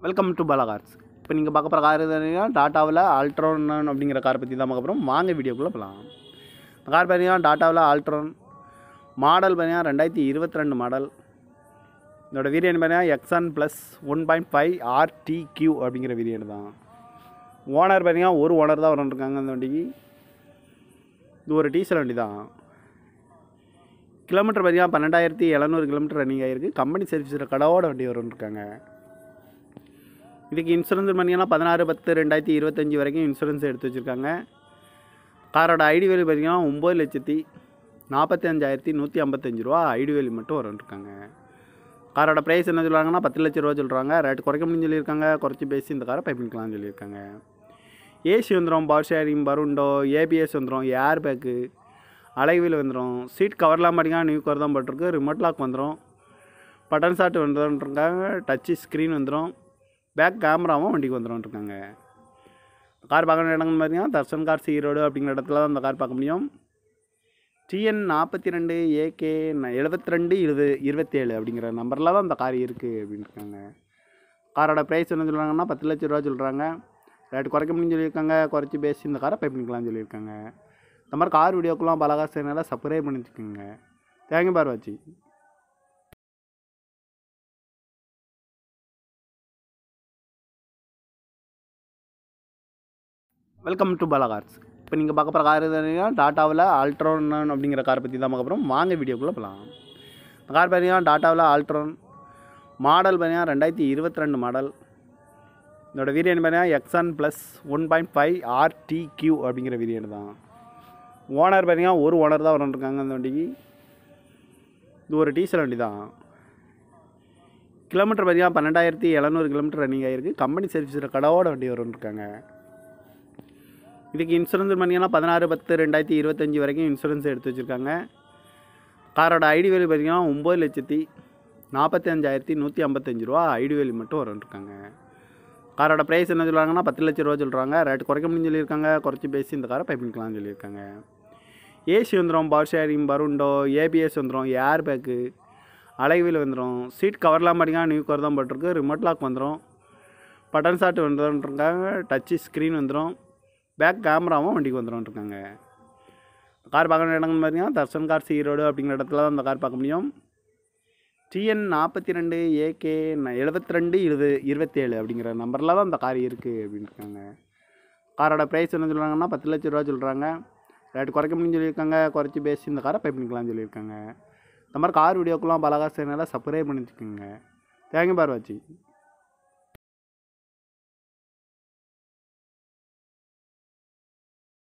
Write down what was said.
welcome to Bala Cars இப்போ நீங்கள் பார்க்க போகிற கார் பார்த்தீங்கன்னா டாட்டாவில் ஆல்ட்ரான் அப்படிங்கிற காரை பற்றி தான் பார்க்க போகிறோம் வாங்க வீடியோக்குள்ளே போகலாம் இந்த கார் பார்த்தீங்கன்னா டாட்டாவில் ஆல்ட்ரான் மாடல் பார்த்தீங்கன்னா ரெண்டாயிரத்தி இருபத்தி ரெண்டு மாடல் இதோட வேரியன்ட் பார்த்தீங்கன்னா Nexon plus one point five RT Q அப்படிங்கிற வேரியன்ட் தான் ஓனர் பார்த்தீங்கன்னா ஒரு ஓனர் தான் வரன்ட்ருக்காங்க அந்த வண்டிக்கு இது ஒரு டீசல் வண்டி தான் கிலோமீட்டர் பார்த்தீங்கன்னா பன்னெண்டாயிரத்தி எழுநூறு கிலோமீட்டர் ரன்னிங் ஆகிருக்கு கம்பெனி சர்வீஸில் கடவோட வண்டி வரும்ன்ருக்காங்க இதுக்கு இன்சூரன்ஸ் பார்த்தீங்கன்னா பதினாறு பத்து ரெண்டாயிரத்தி இருபத்தஞ்சி வரைக்கும் இன்சூரன்ஸ் எடுத்து வச்சுருக்காங்க காரோட ஐடி வேல்யூ பார்த்தீங்கன்னா ஒம்பது லட்சத்தி நாற்பத்தி அஞ்சாயிரத்தி நூற்றி ஐம்பத்தஞ்சு ரூபா ஐடி வேல்யூ மட்டும் வரும்ன்ருக்காங்க காரோட ப்ரைஸ் என்ன சொல்கிறாங்கன்னா பத்து லட்ச ரூபா சொல்கிறாங்க ரேட் குறைக்க முடியும்னு சொல்லியிருக்காங்க குறைச்சி பேசி இந்த காரை பை பண்ணிக்கலாம்னு சொல்லியிருக்காங்க ஏசி வந்துடும் பவர் ஷேரிங் பருண்டோ ஏபிஎஸ் வந்துடும் ஏர் பேக்கு அலைவில் வந்துடும் சீட் கவர்லாம் பார்த்தீங்கன்னா நியூ கவர் தான் போட்டிருக்கு ரிமோட் லாக் வந்துடும் பட்டன் ஷாட் வந்துடும்ன்றாங்க டச்சு ஸ்க்ரீன் வந்துடும் பேக் கேமராவும் வண்டிக்கு வந்துடும்ன்ருக்காங்க கார் பார்க்கணும் இடங்கள்னு பார்த்தீங்கன்னா தர்ஷன் கார்ஸ் ஈரோடு அப்படிங்கிற இடத்துல தான் அந்த கார் பார்க்க முடியும் டிஎன் நாற்பத்தி ரெண்டு ஏகே எழுபத்தி ரெண்டு இருபது இருபத்தேழு அப்படிங்கிற நம்பரில் தான் அந்த கார் இருக்குது அப்படின்னு இருக்காங்க காரோட ப்ரைஸ் என்ன சொல்கிறாங்கன்னா பத்து லட்ச ரூபா சொல்கிறாங்க ரேட் குறைக்க முடியும்னு சொல்லியிருக்காங்க குறைச்சி பேசி இந்த காரை பை பண்ணிக்கலாம்னு சொல்லியிருக்காங்க இந்த மாதிரி கார் வீடியோக்கெல்லாம் பலகா சேனலை சப்ஸ்கிரைப் பண்ணி வச்சுக்கோங்க தேங்க்யூ பார் வாட்சி வெல்கம் டு பாலா கார்ஸ் இப்போ நீங்கள் பார்க்க போகிற கார் பார்த்தீங்கன்னா டாட்டாவில் ஆல்ட்ரான் அப்படிங்கிற காரை பற்றி தான் பார்க்க போகிறோம் வாங்க வீடியோக்குள்ளே போகலாம் இந்த கார் பார்த்தீங்கன்னா டாட்டாவில் ஆல்ட்ரான் மாடல் பார்த்தீங்கன்னா ரெண்டாயிரத்தி இருபத்தி ரெண்டு மாடல் இதோட வேரியன்ட் பார்த்தீங்கன்னா Nexon plus one point five RT Q அப்படிங்கிற வேரியன்ட் தான் ஓனர் பார்த்தீங்கன்னா ஒரு ஓனர் தான் வரன்ட்ருக்காங்க அந்த வண்டிக்கு இது ஒரு டீசல் வண்டி தான் கிலோமீட்டர் பார்த்தீங்கன்னா பன்னெண்டாயிரத்தி எழுநூறு கிலோமீட்டர் ரன்னிங் ஆகிருக்கு கம்பெனி சர்வீஸில் கடவோட வண்டி வரும்ன்ருக்காங்க இதுக்கு இன்சூரன்ஸ் பார்த்தீங்கன்னா பதினாறு பத்து ரெண்டாயிரத்தி இருபத்தஞ்சி வரைக்கும் இன்சூரன்ஸ் எடுத்து வச்சுருக்காங்க காரோட ஐடி வேல்யூ பார்த்தீங்கன்னா ஒம்பது லட்சத்தி நாற்பத்தி அஞ்சாயிரத்தி நூற்றி ஐம்பத்தஞ்சு ரூபா ஐடி வேல்யூ மட்டும் வரும்ன்ருக்காங்க காரோட ப்ரைஸ் என்ன சொல்கிறாங்கன்னா பத்து லட்ச ரூபா சொல்கிறாங்க ரேட் குறைக்க முடியும்னு சொல்லியிருக்காங்க குறைச்சி பேசி இந்த காரை பை பண்ணிக்கலாம்னு சொல்லியிருக்காங்க ஏசி வந்துடும் பவர் ஷேரிங் பருண்டோ ஏபிஎஸ் வந்துடும் ஏர் பேக்கு அலைவில் வந்துடும் சீட் கவர்லாம் பார்த்தீங்கன்னா நியூ கவர் தான் போட்டிருக்கு ரிமோட் லாக் வந்துடும் பட்டன் ஷாட் வந்துடும்ன்றாங்க டச்சு ஸ்க்ரீன் வந்துடும் பேக் கேமராவும் வண்டிக்கு வந்துடும்ன்ருக்காங்க கார் பார்க்கணும் இடங்கள்னு பார்த்தீங்கன்னா தர்ஷன் கார்ஸ் ஈரோடு அப்படிங்கிற இடத்துல தான் அந்த கார் பார்க்க முடியும் டிஎன் நாற்பத்தி ரெண்டு ஏகே எழுபத்தி ரெண்டு இருபது இருபத்தேழு அப்படிங்கிற நம்பரில் தான் அந்த கார் இருக்குது அப்படின்னு இருக்காங்க காரோட ப்ரைஸ் என்ன சொல்கிறாங்கன்னா பத்து லட்ச ரூபா சொல்கிறாங்க ரேட் குறைக்க முடியும்னு சொல்லியிருக்காங்க குறைச்சி பேசி இந்த காரை பை பண்ணிக்கலாம்னு சொல்லியிருக்காங்க இந்த மாதிரி கார் வீடியோக்கெல்லாம் பலகா சேனலை சப்ஸ்கிரைப் பண்ணி வச்சுக்கோங்க தேங்க்யூ பார் வாட்சி